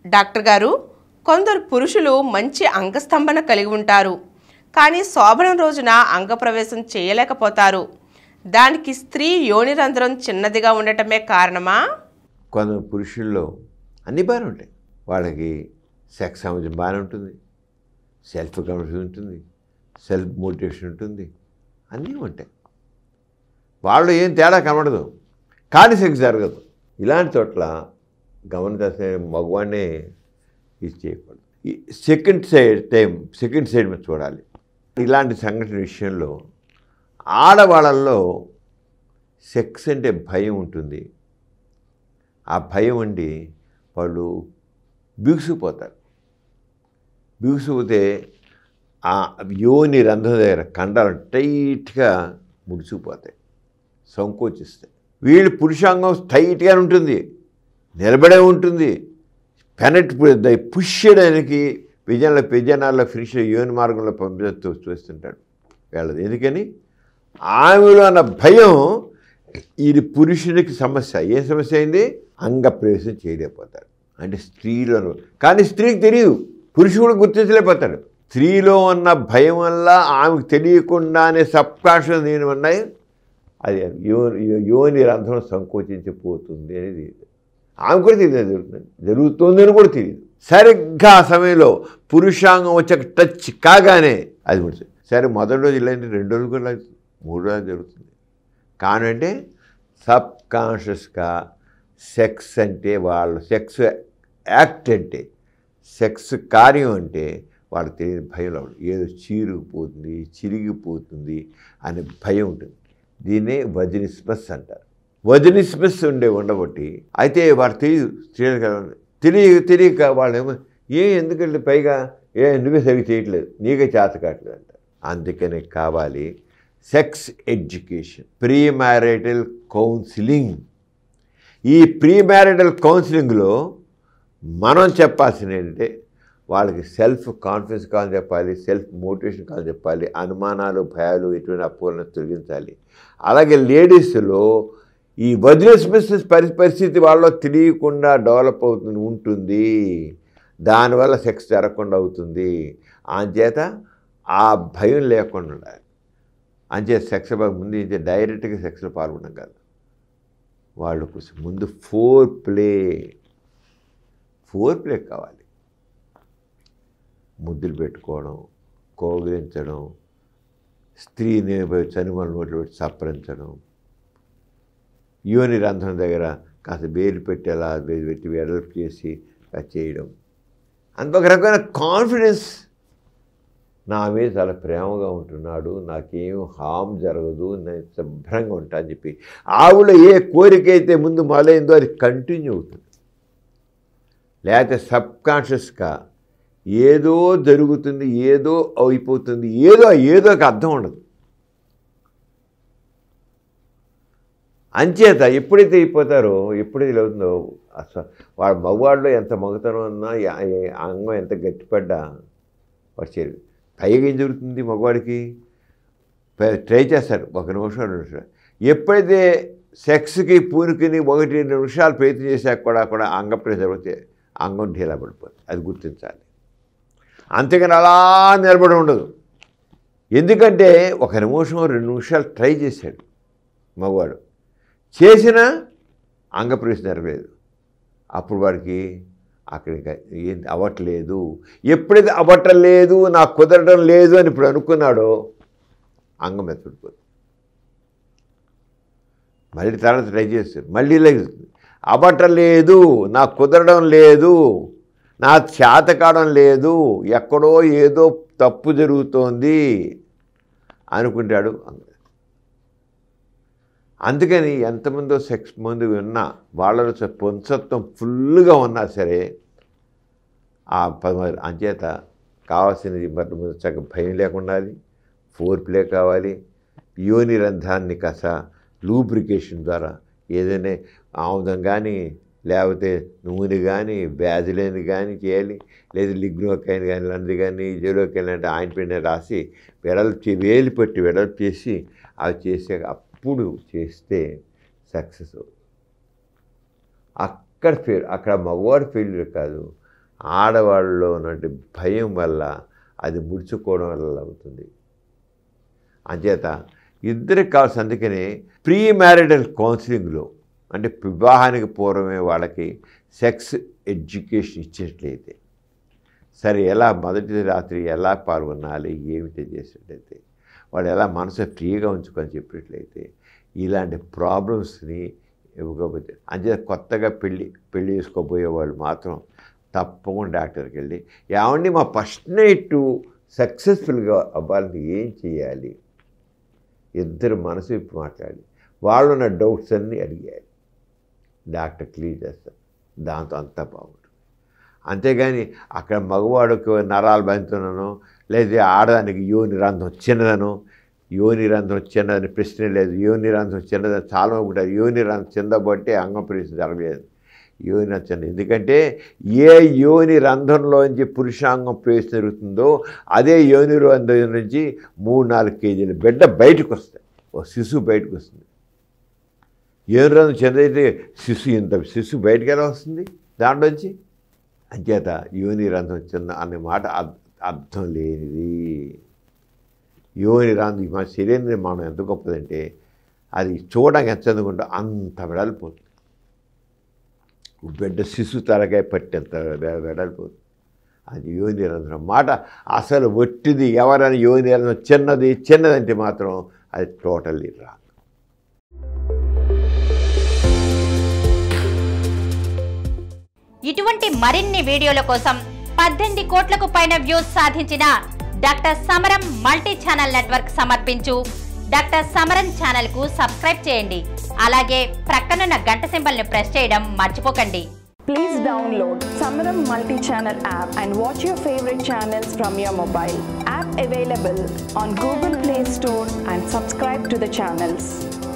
Doctor గారు కొందరు పురుషులు మంచి అంగస్తంభన కలిగి ఉంటారు కానీ శోభనం రోజున అంగప్రవేశం చేయలేకపోతారు దానికి స్త్రీ యోని రంధ్రం చిన్నదిగా ఉండటమే కారణమా కొంత పురుషుల్లో అన్ని బాగానే ఉంటాయి వాళ్ళకి సెక్స్ సమాజం బాగానే ఉంటుంది సెల్ఫ్ కాన్ఫిడెన్స్ ఉంటుంది సెల్ఫ్ మోటివేషన్ ఉంటుంది అన్నీ ఉంటాయి వాళ్ళు ఏం తేడా కనబడదు కానీ సెక్స్ జరగదు ఇలాంటి చోట్ల గమనించాల్సిన మగవాడినే ఇది చేయకూడదు ఈ second side time second side మీద చూడాలి ఇలాంటి సంఘటన విషయంలో ఆడవాళ్ళల్లో సెక్స్ అంటే భయం ఉంటుంది ఆ భయం అండి వాళ్ళు బిగుసుకుపోతారు బిగుసుకుపోతే ఆ యోని రంధ్రం దగ్గర కండాలు టైట్గా ముడుచుకుపోతాయి సంకోచిస్తాయి వీళ్ళు పురుషాంగం టైట్గా ఉంటుంది నిలబడే ఉంటుంది పెనట్ పుష్ చేయడానికి విజయంలో విజయనాల్లో ఫినిష్ యోని మార్గంలో పంపిస్తూ చూస్తుంటాడు వీళ్ళది ఎందుకని ఆమెలో అన్న భయం ఇది పురుషునికి సమస్య ఏ సమస్య అయింది అంగప్రవేశం చేయలేకపోతాడు అంటే స్త్రీలో కానీ స్త్రీకి తెలియదు పురుషుడు గుర్తించలేకపోతాడు స్త్రీలో ఉన్న భయం వల్ల ఆమెకు తెలియకుండానే సబ్కాన్షియస్ నేను ఉన్నాయి అది యో యో- యోని రంధ్రం సంకోచించిపోతుంది అనేది ఆమె కూడా తెలియదు జరుగుతుంది జరుగుతుందని కూడా తెలియదు సరిగ్గా ఆ సమయంలో పురుషాంగం వచ్చాక టచ్ కాగానే అది ముడిచి సరే మొదటి రోజు ఇలాంటి రెండు రోజులు కూడా లేదు. మూడు రోజులు జరుగుతుంది కానంటే సబ్ కాన్షియస్గా సెక్స్ అంటే వాళ్ళు సెక్స్ యాక్ట్ అంటే సెక్స్ కార్యం అంటే వాళ్ళకి తెలియని భయం ఉండదు ఏదో చీరుకుపోతుంది చిరిగిపోతుంది అనే భయం ఉంటుంది దీన్నే వజనిస్మస్ అంటారు వజనిస్మస్ ఉండే ఉండబట్టి అయితే వాడు తెలియదు స్త్రీలకు ఎలా ఉంది. తెలియ తెలియక వాళ్ళేమో ఏ ఎందుకంటే పైగా ఏ నువ్వే సరిగ్గా చేయట్లేదు నీకే చేత కావట్లేదు అంటారు అందుకనే కావాలి sex education premarital counselling ఈ ప్రీ మ్యారిటల్ కౌన్సిలింగ్లో మనం చెప్పాల్సింది ఏంటంటే వాళ్ళకి సెల్ఫ్ కాన్ఫిడెన్స్ కావాలని చెప్పాలి సెల్ఫ్ మోటివేషన్ కావాలని చెప్పాలి అనుమానాలు భయాలు ఇటువంటి అపోహలను తొలగించాలి అలాగే లేడీస్లో ఈ వజ్రస్మిస్ పరి పరిస్థితి వాళ్ళలో తెలియకుండా డెవలప్ అవుతుంది ఉంటుంది దానివల్ల సెక్స్ జరగకుండా అవుతుంది అంచేత ఆ భయం లేకుండా ఉండాలి అంచేత సెక్స్ ముందు ఏంటి డైరెక్ట్గా సెక్స్లో పాల్గొనడం కాదు వాళ్ళు కొంచెం ముందు ఫోర్ ప్లే ఫోర్ ప్లే కావాలి ముద్దులు పెట్టుకోవడం కోగిలించడం స్త్రీని చనుమల నోట్లు పెట్టి సప్పరించడం యోని రంధ్రం దగ్గర కాస్త వేలు పెట్టి అలా వేలు పెట్టి వెడల్పు చేసి అది చేయడం అంత ఒక రకమైన కాన్ఫిడెన్స్ నా మీద చాలా ప్రేమగా ఉంటున్నాడు నాకేం హామ్ జరగదు నేను శుభ్రంగా ఉంటా అని చెప్పి ఆవిడ ఏ కోరిక అయితే ముందు మొదలైందో అది కంటిన్యూ అవుతుంది లేకపోతే సబ్కాన్షియస్గా ఏదో జరుగుతుంది ఏదో అయిపోతుంది ఏదో ఏదో ఒక అర్థం ఉండదు అంచేత ఎప్పుడైతే అయిపోతారో ఎప్పుడైతే ఇలా అవుతుందో అసలు వాడు మగవాడిలో ఎంత మగతనం ఉన్నా యా- ఏ- అంగం ఎంత గట్టిపడ్డా వాడు చేరు పైగా ఏం జరుగుతుంది మగవాడికి ప- ట్రై చేస్తారు ఒక నిమిషం రెండు నిమిషాలు ఎప్పుడైతే సెక్స్కి పూనుకుని ఒకటి రెండు నిమిషాలు ప్రయత్నం చేశాక కూడా కూడా అంగ ప్రెషర్ అయితే అంగం ఢీలా పడిపోతుంది అది గుర్తించాలి అంతేగాని అలా నిలబడి ఉండదు ఎందుకంటే ఒక నిమిషం రెండు నిమిషాలు ట్రై చేశాడు మగవాడు చేసినా అంగప్రవేశం జరగలేదు అప్పుడు వాడికి అక్కడ ఇంకా ఏం అవ్వట్లేదు ఎప్పుడైతే అవ్వటం లేదు నాకు కుదరడం లేదు అని ఇప్పుడు అనుకున్నాడో అంగం ఎత్తుడిపోతుంది మళ్ళీ తర్వాత ట్రై చేస్తాడు మళ్ళీ లేస్తుంది అవ్వటం లేదు నాకు కుదరడం లేదు నా చేత కావడం లేదు ఎక్కడో ఏదో తప్పు జరుగుతోంది అనుకుంటాడు అందుకని ఎంతమందో సెక్స్ మందు ఉన్నా వాళ్ళలో స- పొంసత్వం ఫుల్గా ఉన్నా సరే ఆ ప- అంచేత కావాల్సినది మరి ముందు చక్కగా భయం లేకుండా ఉండాలి ఫోర్ ప్లే కావాలి యోని రంధ్రాన్ని కాస లూబ్రికేషన్ ద్వారా ఏదైనా ఆముదం కానీ లేకపోతే నూనె కానీ బ్యాజిలేని కానీ చేయాలి లేదా లిగ్నోకైన్ కానీ ఇలాంటిది కానీ జెలోకైన్ లాంటి ఆయింట్మెంట్ రాసి వెడల్పు చే- వేలు పెట్టి వెడల్పు చేసి అవి చేసే అప్పుడు చేస్తే సక్సెస్ అక్కడ ఫెయిల్ అక్కడ మగవాడు ఫెయిల్యూర్ కాదు ఆడవాళ్ళలో ఉన్నటువంటి భయం వల్ల అది ముడుచుకోవడం వల్ల అవుతుంది అంచేత ఇద్దరికి కావాల్సిన అందుకనే ప్రీ మ్యారిటల్ కౌన్సిలింగ్లో అంటే వివాహానికి పూర్వమే వాళ్ళకి సెక్స్ ఎడ్యుకేషన్ ఇచ్చినట్లయితే సరే ఎలా మొదటి రాత్రి ఎలా పాల్గొనాలి ఏమిటి చేసినట్లయితే వాడు ఎలా మనసు ఫ్రీగా ఉంచుకొని చెప్పినట్లయితే ఇలాంటి ప్రాబ్లమ్స్ని ఇవ్వకపోతే అంతే కొత్తగా పెళ్ళి పెళ్ళి చేసుకోబోయే వాళ్ళు మాత్రం తప్పకుండా డాక్టర్కి వెళ్ళి ఏమండి మా ఫస్ట్ నైట్ సక్సెస్ఫుల్గా అవ్వాలని ఏం చేయాలి ఇద్దరు మనసు విప్పి మాట్లాడి వాళ్ళు ఉన్న డౌట్స్ అన్నీ అడిగారు డాక్టర్ క్లియర్ చేస్తారు దాంతో అంతా బాగుంటుంది అంతేగాని అక్కడ మగవాడికి నరాలు బంతున్నాను లేదా ఆడదానికి యోని రంధ్రం చిన్నదను యోని రంధ్రం చిన్నదని ప్రశ్న లేదు యోని రంధ్రం చిన్నదని చాలా ఉంటారు యోని రంధ్రం చిన్నబట్టే అంగం ప్రవేశం జరగలేదు యోని రంధ్రం చిన్న ఎందుకంటే ఏ యోని రంధ్రంలోంచి పురుషాంగం ప్రవేశం జరుగుతుందో అదే యోని రంధ్రం నుంచి మూడు నాలుగు కేజీల బిడ్డ బయటకు వస్తాయి ఓ శిశువు బయటకు వస్తుంది యోని రంధ్రం చిన్నదైతే శిశు ఇంత శిశువు బయటకు ఎలా వస్తుంది దాంట్లోంచి అంచేత యోని రంధ్రం చిన్న అనే మాట అర్- అర్థం లేనిది యోని రంధ్రం మన శరీర నిర్మాణం ఎంత గొప్పదంటే అది చూడడానికి ఎంత చదువుకుంటే అంత వెడలిపోతుంది బిడ్డ శిశు తలకాయ పట్టేంత వె- వెడలిపోతుంది అది యోని రంధ్రం మాట అసలు ఒట్టిది ఎవరైనా యోని రంధ్రం చిన్నది చిన్నదంటే మాత్రం అది టోటల్లీ రాంగ్ ఇటువంటి మరిన్ని వీడియోల కోసం పద్దెనిమిది కోట్లకు పైన వ్యూస్ సాధించిన doctor Samaram multi channel network సమర్పించు డాక్టర్ సమరం ఛానల్ కు సబ్స్క్రైబ్ చేయండి అలాగే ప్రక్కనున్న గంట సింబల్ ని ప్రెస్ చేయడం మర్చిపోకండి Please download Samaram multi-channel app and watch your favorite channels from your mobile. App available on Google Play Store and subscribe to the channels.